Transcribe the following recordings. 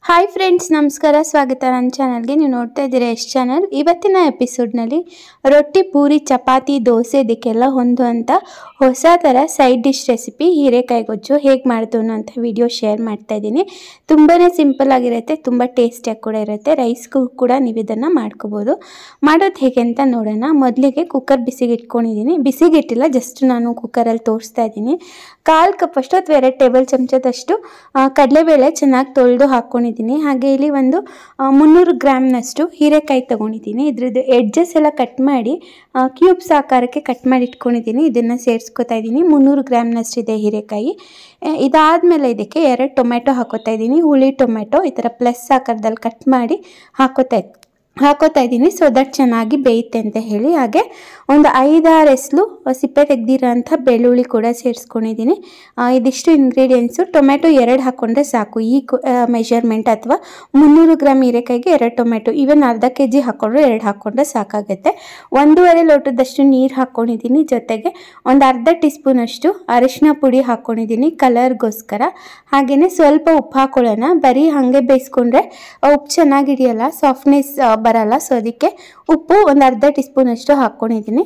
hi friends ನಮಸ್ಕಾರ ಸ್ವಾಗತ ನನ್ನ ಚಾನಲ್ಗೆ ನೀವು ನೋಡ್ತಾ ಇದ್ದೀರಾ ಎಷ್ಟು ಚಾನಲ್ ಇವತ್ತಿನ ಎಪಿಸೋಡ್ನಲ್ಲಿ ರೊಟ್ಟಿ ಪೂರಿ ಚಪಾತಿ ದೋಸೆ ಇದಕ್ಕೆಲ್ಲ ಹೊಂದುವಂಥ ಹೊಸ ಥರ ಸೈಡ್ ಡಿಶ್ ರೆಸಿಪಿ ಹೀರೆಕಾಯಿ ಗೊಜ್ಜು ಹೇಗೆ ಮಾಡೋದು ಅನ್ನೋಂಥ ವಿಡಿಯೋ ಶೇರ್ ಮಾಡ್ತಾ ಇದ್ದೀನಿ ತುಂಬಾ ಸಿಂಪಲ್ ಆಗಿರುತ್ತೆ ತುಂಬ ಟೇಸ್ಟಿಯಾಗಿ ಕೂಡ ಇರುತ್ತೆ ರೈಸ್ಗೂ ಕೂಡ ನೀವು ಇದನ್ನು ಮಾಡ್ಕೋಬೋದು ಮಾಡೋದು ಹೇಗೆ ಅಂತ ನೋಡೋಣ ಮೊದಲಿಗೆ ಕುಕ್ಕರ್ ಬಿಸಿಗೆ ಇಟ್ಕೊಂಡಿದ್ದೀನಿ ಬಿಸಿಗೆ ಇಟ್ಟಿಲ್ಲ ಜಸ್ಟ್ ನಾನು ಕುಕ್ಕರಲ್ಲಿ ತೋರಿಸ್ತಾ ಇದ್ದೀನಿ ಕಾಲು ಕಪ್ ಅಷ್ಟು ಅಥವಾ ಎರಡು ಟೇಬಲ್ ಚಮಚದಷ್ಟು ಆ, ಕಡಲೆಬೇಳೆ ಚೆನ್ನಾಗಿ ತೊಳೆದು ಹಾಕ್ಕೊಂಡಿದ್ದೀನಿ ಹಾಗೆ ಇಲ್ಲಿ ಒಂದು ಆ, ಮುನ್ನೂರು ಗ್ರಾಮ್ನಷ್ಟು ಹೀರೆಕಾಯಿ ತೊಗೊಂಡಿದ್ದೀನಿ ಇದ್ರದ್ದು ಎಡ್ಜಸ್ ಎಲ್ಲ ಕಟ್ ಮಾಡಿ ಕ್ಯೂಬ್ಸ್ ಆಕಾರಕ್ಕೆ ಕಟ್ ಮಾಡಿ ಇಟ್ಕೊಂಡಿದ್ದೀನಿ ಇದನ್ನು ಸೇರಿಸ್ಕೊತಾ ಇದ್ದೀನಿ ಮುನ್ನೂರು ಗ್ರಾಮ್ನಷ್ಟು ಇದೆ ಹೀರೆಕಾಯಿ ಆ, ಇದಾದ್ಮೇಲೆ ಇದಕ್ಕೆ ಎರಡು ಟೊಮೆಟೊ ಹಾಕೋತಾ ಇದ್ದೀನಿ ಹುಳಿ ಟೊಮೆಟೊ ಈ ಥರ ಪ್ಲಸ್ ಆಕಾರದಲ್ಲಿ ಕಟ್ ಮಾಡಿ ಹಾಕೋತಾ ಇದ್ದೀನಿ ಹಾಕೋತಾ ಇದ್ದೀನಿ ಸೊ ದಟ್ ಚೆನ್ನಾಗಿ ಬೇಯುತ್ತೆ ಅಂತ ಹೇಳಿ ಹಾಗೆ ಒಂದು ಐದಾರು ಎಸ್ಲು ಸಿಪ್ಪೆ ತೆಗ್ದಿರೋಂಥ ಬೆಳ್ಳುಳ್ಳಿ ಕೂಡ ಸೇರಿಸ್ಕೊಂಡಿದ್ದೀನಿ ಆ, ಇದಿಷ್ಟು ಇಂಗ್ರೀಡಿಯೆಂಟ್ಸು ಟೊಮೆಟೊ ಎರಡು ಹಾಕ್ಕೊಂಡ್ರೆ ಸಾಕು ಈ ಮೆಷರ್ಮೆಂಟ್ ಅಥವಾ ಮುನ್ನೂರು ಗ್ರಾಮ್ ಹೀರೆಕಾಯಿಗೆ ಎರಡು ಟೊಮೆಟೊ ಈವನ್ ಅರ್ಧ ಕೆ ಜಿ ಹಾಕ್ಕೊಂಡ್ರೆ ಎರಡು ಹಾಕ್ಕೊಂಡ್ರೆ ಸಾಕಾಗುತ್ತೆ ಒಂದೂವರೆ ಲೋಟದಷ್ಟು ನೀರು ಹಾಕ್ಕೊಂಡಿದ್ದೀನಿ ಜೊತೆಗೆ ಒಂದು ಅರ್ಧ ಟೀ ಸ್ಪೂನಷ್ಟು ಅರಿಶಿನ ಪುಡಿ ಹಾಕ್ಕೊಂಡಿದ್ದೀನಿ ಕಲರ್ಗೋಸ್ಕರ ಹಾಗೆಯೇ ಸ್ವಲ್ಪ ಉಪ್ಪು ಹಾಕೊಳ್ಳೋಣ ಬರೀ ಹಾಗೆ ಬೇಯಿಸ್ಕೊಂಡ್ರೆ ಆ ಉಪ್ಪು ಚೆನ್ನಾಗಿ ಹಿಡಿಯಲ್ಲ ಸಾಫ್ಟ್ನೆಸ್ ಬರಲ್ಲ ಸೊ ಅದಕ್ಕೆ ಉಪ್ಪು ಒಂದು ಅರ್ಧ ಟೀ ಸ್ಪೂನಷ್ಟು ಹಾಕ್ಕೊಂಡಿದ್ದೀನಿ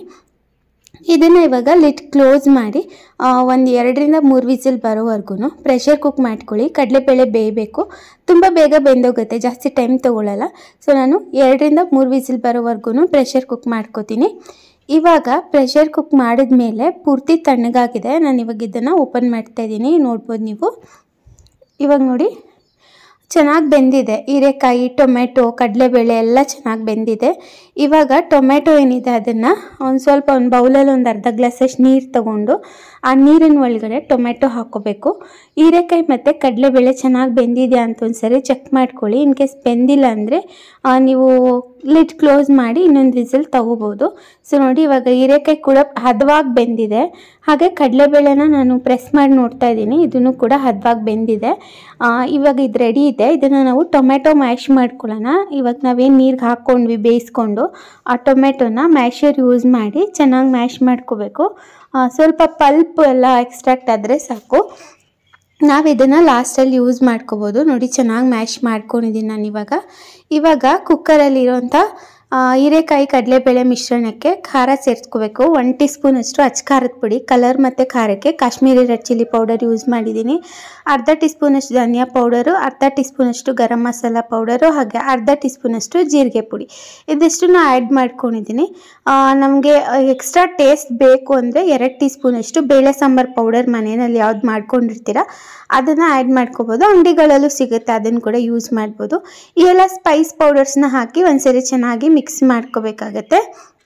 ಇದನ್ನು ಇವಾಗ ಲಿಟ್ ಕ್ಲೋಸ್ ಮಾಡಿ ಒಂದು ಎರಡರಿಂದ ಮೂರು ವಿಸಿಲ್ ಬರೋವರೆಗೂ ಪ್ರೆಷರ್ ಕುಕ್ ಮಾಡ್ಕೊಳ್ಳಿ ಕಡಲೆಬೇಳೆ ಬೇಯಬೇಕು ತುಂಬ ಬೇಗ ಬೆಂದೋಗುತ್ತೆ ಜಾಸ್ತಿ ಟೈಮ್ ತೊಗೊಳ್ಳಲ್ಲ ಸೊ ನಾನು ಎರಡರಿಂದ ಮೂರು ವಿಸಿಲ್ ಬರೋವರೆಗೂ ಪ್ರೆಷರ್ ಕುಕ್ ಮಾಡ್ಕೋತೀನಿ ಇವಾಗ ಪ್ರೆಷರ್ ಕುಕ್ ಮಾಡಿದ್ಮೇಲೆ ಪೂರ್ತಿ ತಣ್ಣಗಾಗಿದೆ ನಾನು ಇವಾಗ ಇದನ್ನು ಓಪನ್ ಮಾಡ್ತಾ ಇದ್ದೀನಿ ನೋಡ್ಬೋದು ನೀವು ಇವಾಗ ನೋಡಿ ಚೆನ್ನಾಗಿ ಬೆಂದಿದೆ ಹೀರೆಕಾಯಿ ಟೊಮೆಟೊ ಕಡಲೆಬೇಳೆ ಎಲ್ಲ ಚೆನ್ನಾಗಿ ಬೆಂದಿದೆ ಇವಾಗ ಟೊಮೆಟೊ ಏನಿದೆ ಅದನ್ನು ಒಂದು ಸ್ವಲ್ಪ ಒಂದು ಬೌಲಲ್ಲಿ ಒಂದು ಅರ್ಧ ಗ್ಲಾಸಷ್ಟು ನೀರು ತಗೊಂಡು ಆ ನೀರಿನ ಒಳಗಡೆ ಟೊಮೆಟೊ ಹಾಕ್ಕೋಬೇಕು ಹೀರೆಕಾಯಿ ಮತ್ತು ಕಡಲೆಬೇಳೆ ಚೆನ್ನಾಗಿ ಬೆಂದಿದೆಯಾ ಅಂತ ಒಂದ್ಸರಿ ಚೆಕ್ ಮಾಡ್ಕೊಳ್ಳಿ ಇನ್ ಕೇಸ್ ಬೆಂದಿಲ್ಲ ಅಂದರೆ ನೀವು ಲಿಡ್ ಕ್ಲೋಸ್ ಮಾಡಿ ಇನ್ನೊಂದು ವಿಸಿಲ್ ತಗೋಬೋದು ಸೊ ನೋಡಿ ಇವಾಗ ಹೀರೆಕಾಯಿ ಕೂಡ ಹದವಾಗಿ ಬೆಂದಿದೆ ಹಾಗೆ ಕಡಲೆಬೇಳೆನ ನಾನು ಪ್ರೆಸ್ ಮಾಡಿ ನೋಡ್ತಾ ಇದ್ದೀನಿ ಇದನ್ನು ಕೂಡ ಹದವಾಗಿ ಬೆಂದಿದೆ ಆ, ಇವಾಗ ಇದು ರೆಡಿ ಇದೆ ಇದನ್ನು ನಾವು ಟೊಮೆಟೊ ಮ್ಯಾಶ್ ಮಾಡ್ಕೊಳ್ಳೋಣ ಇವಾಗ ನಾವೇನು ನೀರಿಗೆ ಹಾಕ್ಕೊಂಡ್ವಿ ಬೇಯಿಸ್ಕೊಂಡು ಆ ಟೊಮೆಟೊನ ಮ್ಯಾಶರ್ ಯೂಸ್ ಮಾಡಿ ಚೆನ್ನಾಗಿ ಮ್ಯಾಶ್ ಮಾಡ್ಕೋಬೇಕು ಆ, ಸ್ವಲ್ಪ ಪಲ್ಪ್ ಎಲ್ಲ ಎಕ್ಸ್ಟ್ರಾಕ್ಟ್ ಆದರೆ ಸಾಕು ನಾವು ಇದನ್ನು ಲಾಸ್ಟಲ್ಲಿ ಯೂಸ್ ಮಾಡ್ಕೋಬೋದು ನೋಡಿ ಚೆನ್ನಾಗಿ ಮ್ಯಾಶ್ ಮಾಡ್ಕೊಂಡಿದ್ದೀನಿ ನಾನು ಇವಾಗ ಇವಾಗ ಕುಕ್ಕರಲ್ಲಿರೋಂಥ ಹೀರೆಕಾಯಿ ಕಡಲೆಬೇಳೆ ಮಿಶ್ರಣಕ್ಕೆ ಖಾರ ಸೇರಿಸ್ಕೋಬೇಕು ಒನ್ ಟೀ ಸ್ಪೂನಷ್ಟು ಅಚ್ಚ ಖಾರದ ಪುಡಿ ಕಲರ್ ಮತ್ತು ಖಾರಕ್ಕೆ Kashmiri red chilli powder use ಮಾಡಿದ್ದೀನಿ ಅರ್ಧ ಟೀ ಸ್ಪೂನಷ್ಟು ಧನಿಯಾ ಪೌಡರು ಅರ್ಧ ಟೀ ಸ್ಪೂನಷ್ಟು ಗರಂ ಮಸಾಲ ಪೌಡರು ಹಾಗೆ ಅರ್ಧ ಟೀ ಸ್ಪೂನಷ್ಟು ಜೀರಿಗೆ ಪುಡಿ ಇದಿಷ್ಟನ್ನು ಆ್ಯಡ್ ಮಾಡ್ಕೊಂಡಿದ್ದೀನಿ ನಮಗೆ ಎಕ್ಸ್ಟ್ರಾ ಟೇಸ್ಟ್ ಬೇಕು ಅಂದರೆ ಎರಡು ಟೀ ಸ್ಪೂನಷ್ಟು ಬೇಳೆ ಸಾಂಬಾರು ಪೌಡರ್ ಮನೆಯಲ್ಲಿ ಯಾವ್ದು ಮಾಡ್ಕೊಂಡಿರ್ತೀರ ಅದನ್ನು ಆ್ಯಡ್ ಮಾಡ್ಕೋಬೋದು ಅಂಗಡಿಗಳಲ್ಲೂ ಸಿಗುತ್ತೆ ಅದನ್ನು ಕೂಡ ಯೂಸ್ ಮಾಡ್ಬೋದು ಈ ಎಲ್ಲ ಸ್ಪೈಸ್ ಪೌಡರ್ಸ್ನ ಹಾಕಿ ಒಂದ್ಸರಿ ಚೆನ್ನಾಗಿ ಮಿಕ್ಸ್ ಮಾಡ್ಕೋಬೇಕಾಗತ್ತೆ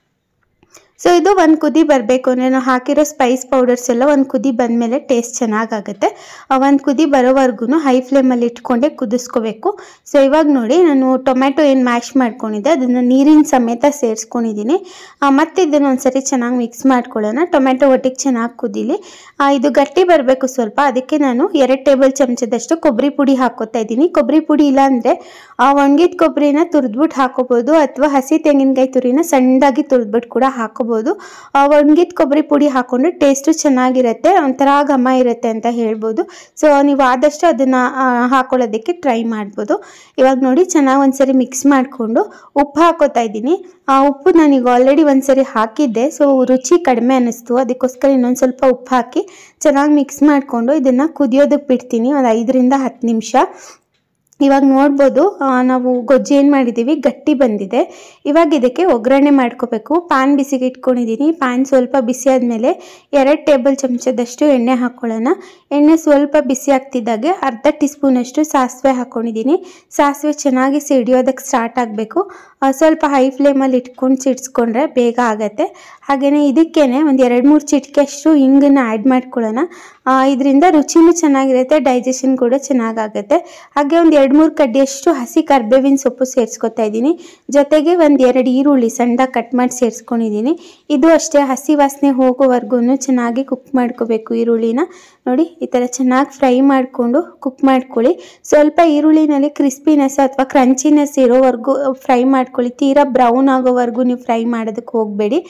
ಸೊ ಇದು ಒಂದು ಕುದಿ ಬರಬೇಕು ಅಂದರೆ ನಾವು ಹಾಕಿರೋ ಸ್ಪೈಸ್ ಪೌಡರ್ಸ್ ಎಲ್ಲ ಒಂದು ಕುದಿ ಬಂದಮೇಲೆ ಟೇಸ್ಟ್ ಚೆನ್ನಾಗಾಗುತ್ತೆ ಒಂದು ಕುದಿ ಬರೋವರೆಗೂ ಹೈ ಫ್ಲೇಮಲ್ಲಿ ಇಟ್ಕೊಂಡೆ ಕುದಿಸ್ಕೋಬೇಕು ಸೊ ಇವಾಗ ನೋಡಿ ನಾನು ಟೊಮೆಟೊ ಏನು ಮ್ಯಾಶ್ ಮಾಡ್ಕೊಂಡಿದ್ದೆ ಅದನ್ನು ನೀರಿನ ಸಮೇತ ಸೇರಿಸ್ಕೊಂಡಿದ್ದೀನಿ ಮತ್ತು ಇದನ್ನು ಒಂದ್ಸರಿ ಚೆನ್ನಾಗಿ ಮಿಕ್ಸ್ ಮಾಡ್ಕೊಳ್ಳೋಣ ಟೊಮೆಟೊ ಒಟ್ಟಿಗೆ ಚೆನ್ನಾಗಿ ಕುದೀಲಿ ಆ, ಇದು ಗಟ್ಟಿ ಬರಬೇಕು ಸ್ವಲ್ಪ ಅದಕ್ಕೆ ನಾನು ಎರಡು ಟೇಬಲ್ ಚಮಚದಷ್ಟು ಕೊಬ್ಬರಿ ಪುಡಿ ಹಾಕೋತಾ ಇದ್ದೀನಿ ಕೊಬ್ಬರಿ ಪುಡಿ ಇಲ್ಲ ಅಂದರೆ ಒಣಗಿದ ಕೊಬ್ಬರಿನ ತುರಿದ್ಬಿಟ್ಟು ಹಾಕೋಬೋದು ಅಥವಾ ಹಸಿ ತೆಂಗಿನಕಾಯಿ ತುರಿನ ಸಣ್ಣದಾಗಿ ತುರಿದ್ಬಿಟ್ಟು ಕೂಡ ಹಾಕೋಬೋದು ಒಣಗಿದ ಕೊಬ್ಬರಿ ಪುಡಿ ಹಾಕೊಂಡ್ರೆ ಟೇಸ್ಟು ಚೆನ್ನಾಗಿರುತ್ತೆ ಒಂಥರ ಘಮ ಇರುತ್ತೆ ಅಂತ ಹೇಳ್ಬೋದು ಸೊ ನೀವು ಆದಷ್ಟು ಅದನ್ನು ಹಾಕೊಳ್ಳೋದಕ್ಕೆ ಟ್ರೈ ಮಾಡ್ಬೋದು ಇವಾಗ ನೋಡಿ ಚೆನ್ನಾಗಿ ಒಂದ್ಸರಿ ಮಿಕ್ಸ್ ಮಾಡಿಕೊಂಡು ಉಪ್ಪು ಹಾಕೋತಾ ಇದ್ದೀನಿ ಆ ಉಪ್ಪು ನಾನೀಗ ಆಲ್ರೆಡಿ ಒಂದ್ಸರಿ ಹಾಕಿದ್ದೆ ಸೊ ರುಚಿ ಕಡಿಮೆ ಅನ್ನಿಸ್ತು ಅದಕ್ಕೋಸ್ಕರ ಇನ್ನೊಂದು ಸ್ವಲ್ಪ ಉಪ್ಪು ಹಾಕಿ ಚೆನ್ನಾಗಿ ಮಿಕ್ಸ್ ಮಾಡಿಕೊಂಡು ಇದನ್ನು ಕುದಿಯೋದಕ್ಕೆ ಬಿಡ್ತೀನಿ ಒಂದು ಐದರಿಂದ ಹತ್ತು ನಿಮಿಷ ಇವಾಗ ನೋಡ್ಬೋದು ಆ, ನಾವು ಗೊಜ್ಜು ಏನು ಮಾಡಿದ್ದೀವಿ ಗಟ್ಟಿ ಬಂದಿದೆ ಇವಾಗ ಇದಕ್ಕೆ ಒಗ್ಗರಣೆ ಮಾಡ್ಕೋಬೇಕು ಪ್ಯಾನ್ ಬಿಸಿಗೆ ಇಟ್ಕೊಂಡಿದ್ದೀನಿ ಪ್ಯಾನ್ ಸ್ವಲ್ಪ ಬಿಸಿ ಆದಮೇಲೆ ಎರಡು ಟೇಬಲ್ ಚಮಚದಷ್ಟು ಎಣ್ಣೆ ಹಾಕ್ಕೊಳ್ಳೋಣ ಎಣ್ಣೆ ಸ್ವಲ್ಪ ಬಿಸಿ ಆಗ್ತಿದ್ದಾಗೆ ಅರ್ಧ ಟೀ ಸ್ಪೂನಷ್ಟು ಸಾಸಿವೆ ಹಾಕ್ಕೊಂಡಿದ್ದೀನಿ ಸಾಸಿವೆ ಚೆನ್ನಾಗಿ ಸಿಡಿಯೋದಕ್ಕೆ ಸ್ಟಾರ್ಟ್ ಆಗಬೇಕು ಸ್ವಲ್ಪ ಹೈ ಫ್ಲೇಮಲ್ಲಿ ಇಟ್ಕೊಂಡು ಸಿಡಿಸ್ಕೊಂಡ್ರೆ ಬೇಗ ಆಗುತ್ತೆ ಹಾಗೆಯೇ ಇದಕ್ಕೇನೆ ಒಂದು ಎರಡು ಮೂರು ಚಿಟಿಕೆಯಷ್ಟು ಹಿಂಗನ್ನು ಆ್ಯಡ್ ಮಾಡ್ಕೊಳ್ಳೋಣ ಇದರಿಂದ ರುಚಿನೂ ಚೆನ್ನಾಗಿರುತ್ತೆ ಡೈಜೆಷನ್ ಕೂಡ ಚೆನ್ನಾಗಾಗುತ್ತೆ ಹಾಗೆ ಒಂದು ಎರಡು ಮೂರು ಕಡ್ಡಿಯಷ್ಟು ಹಸಿ ಕರ್ಬೇವಿನ ಸೊಪ್ಪು ಸೇರಿಸ್ಕೊತಾ ಇದ್ದೀನಿ ಜೊತೆಗೆ ಒಂದು ಎರಡು ಈರುಳ್ಳಿ ಸಣ್ಣದಾಗಿ ಕಟ್ ಮಾಡಿ ಸೇರಿಸ್ಕೊಂಡಿದ್ದೀನಿ ಇದು ಅಷ್ಟೇ ಹಸಿ ವಾಸನೆ ಹೋಗೋವರೆಗೂ ಚೆನ್ನಾಗಿ ಕುಕ್ ಮಾಡ್ಕೋಬೇಕು ಈರುಳ್ಳಿನ ನೋಡಿ ಈ ಥರ ಚೆನ್ನಾಗಿ ಫ್ರೈ ಮಾಡಿಕೊಂಡು ಕುಕ್ ಮಾಡ್ಕೊಳ್ಳಿ ಸ್ವಲ್ಪ ಈರುಳ್ಳಿನಲ್ಲಿ ಕ್ರಿಸ್ಪಿನೆಸ್ ಅಥವಾ ಕ್ರಂಚಿನೆಸ್ ಇರೋವರೆಗೂ ಫ್ರೈ ಮಾಡ್ಕೊಳ್ಳಿ ತೀರಾ ಬ್ರೌನ್ ಆಗೋವರೆಗೂ ನೀವು ಫ್ರೈ ಮಾಡೋದಕ್ಕೆ ಹೋಗಬೇಡಿ ಸೊ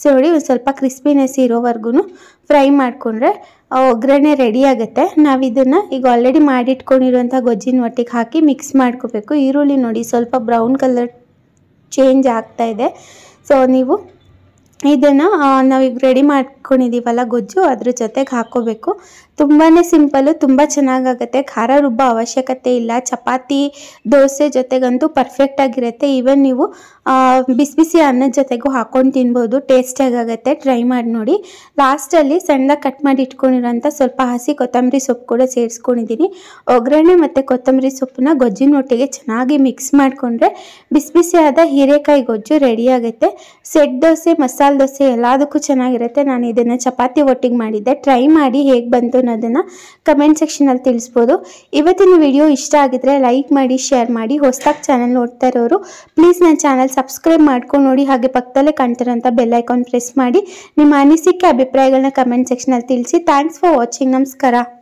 ಸೊ ನೋಡಿ ಒಂದು ಸ್ವಲ್ಪ ಕ್ರಿಸ್ಪಿನೆಸ್ ಇರೋವರೆಗೂ ಫ್ರೈ ಮಾಡಿಕೊಂಡ್ರೆ ಒಗ್ಗರಣೆ ರೆಡಿ ಆಗುತ್ತೆ ನಾವು ಇದನ್ನು ಈಗ ಆಲ್ರೆಡಿ ಮಾಡಿಟ್ಕೊಂಡಿರುವಂಥ ಗೊಜ್ಜಿನ ಒಟ್ಟಿಗೆ ಹಾಕಿ ಮಿಕ್ಸ್ ಮಾಡ್ಕೋಬೇಕು ಈರುಳ್ಳಿ ನೋಡಿ ಸ್ವಲ್ಪ ಬ್ರೌನ್ ಕಲರ್ ಚೇಂಜ್ ಆಗ್ತಾ ಇದೆ ಸೊ ನೀವು ಇದನ್ನು ನಾವೀಗ ರೆಡಿ ಮಾಡ್ಕೊಂಡಿದ್ದೀವಲ್ಲ ಗೊಜ್ಜು ಅದ್ರ ಜೊತೆಗೆ ಹಾಕ್ಕೋಬೇಕು ತುಂಬಾ ಸಿಂಪಲ್ಲು ತುಂಬ ಚೆನ್ನಾಗಾಗುತ್ತೆ ಖಾರ ರುಬ್ಬೋ ಅವಶ್ಯಕತೆ ಇಲ್ಲ ಚಪಾತಿ ದೋಸೆ ಜೊತೆಗಂತೂ ಪರ್ಫೆಕ್ಟಾಗಿರುತ್ತೆ ಈವನ್ ನೀವು ಬಿಸಿ ಬಿಸಿ ಅನ್ನದ ಜೊತೆಗೂ ಹಾಕ್ಕೊಂಡು ತಿನ್ಬೋದು ಟೇಸ್ಟಿಯಾಗಿ ಆಗುತ್ತೆ ಟ್ರೈ ಮಾಡಿ ನೋಡಿ ಲಾಸ್ಟಲ್ಲಿ ಸಣ್ಣದಾಗಿ ಕಟ್ ಮಾಡಿ ಇಟ್ಕೊಂಡಿರೋಂಥ ಸ್ವಲ್ಪ ಹಸಿ ಕೊತ್ತಂಬರಿ ಸೊಪ್ಪು ಕೂಡ ಸೇರಿಸ್ಕೊಂಡಿದ್ದೀನಿ ಒಗ್ಗರಣೆ ಮತ್ತು ಕೊತ್ತಂಬರಿ ಸೊಪ್ಪನ್ನ ಗೊಜ್ಜಿನ ಒಟ್ಟಿಗೆ ಚೆನ್ನಾಗಿ ಮಿಕ್ಸ್ ಮಾಡಿಕೊಂಡ್ರೆ ಬಿಸಿ ಬಿಸಿಯಾದ ಹೀರೆಕಾಯಿ ಗೊಜ್ಜು ರೆಡಿ ಆಗುತ್ತೆ ಸೆಟ್ ದೋಸೆ ಮಸಾಲೆ ದೋಸೆ ಎಲ್ಲದಕ್ಕೂ ಚೆನ್ನಾಗಿರುತ್ತೆ ನಾನು ಇದನ್ನು ಚಪಾತಿ ಒಟ್ಟಿಗೆ ಮಾಡಿದ್ದೆ ಟ್ರೈ ಮಾಡಿ ಹೇಗೆ ಬಂತು ಅನ್ನೋದನ್ನು ಕಮೆಂಟ್ ಸೆಕ್ಷನಲ್ಲಿ ತಿಳಿಸ್ಬೋದು ಇವತ್ತಿನ ವಿಡಿಯೋ ಇಷ್ಟ ಆಗಿದ್ರೆ ಲೈಕ್ ಮಾಡಿ ಶೇರ್ ಮಾಡಿ ಹೊಸದಾಗಿ ಚಾನಲ್ ನೋಡ್ತಾ ಇರೋರು ಪ್ಲೀಸ್ ನನ್ನ ಚಾನಲ್ ಸಬ್ಸ್ಕ್ರೈಬ್ ಮಾಡ್ಕೊಂಡು ನೋಡಿ ಹಾಗೆ ಪಕ್ಕದಲ್ಲೇ ಕಾಣ್ತಿರೋಂಥ ಬೆಲ್ ಐಕಾನ್ ಪ್ರೆಸ್ ಮಾಡಿ ನಿಮ್ಮ ಅನಿಸಿಕೆ ಅಭಿಪ್ರಾಯಗಳನ್ನ ಕಮೆಂಟ್ ಸೆಕ್ಷನಲ್ಲಿ ತಿಳಿಸಿ ಥ್ಯಾಂಕ್ಸ್ ಫಾರ್ ವಾಚಿಂಗ್ ನಮಸ್ಕಾರ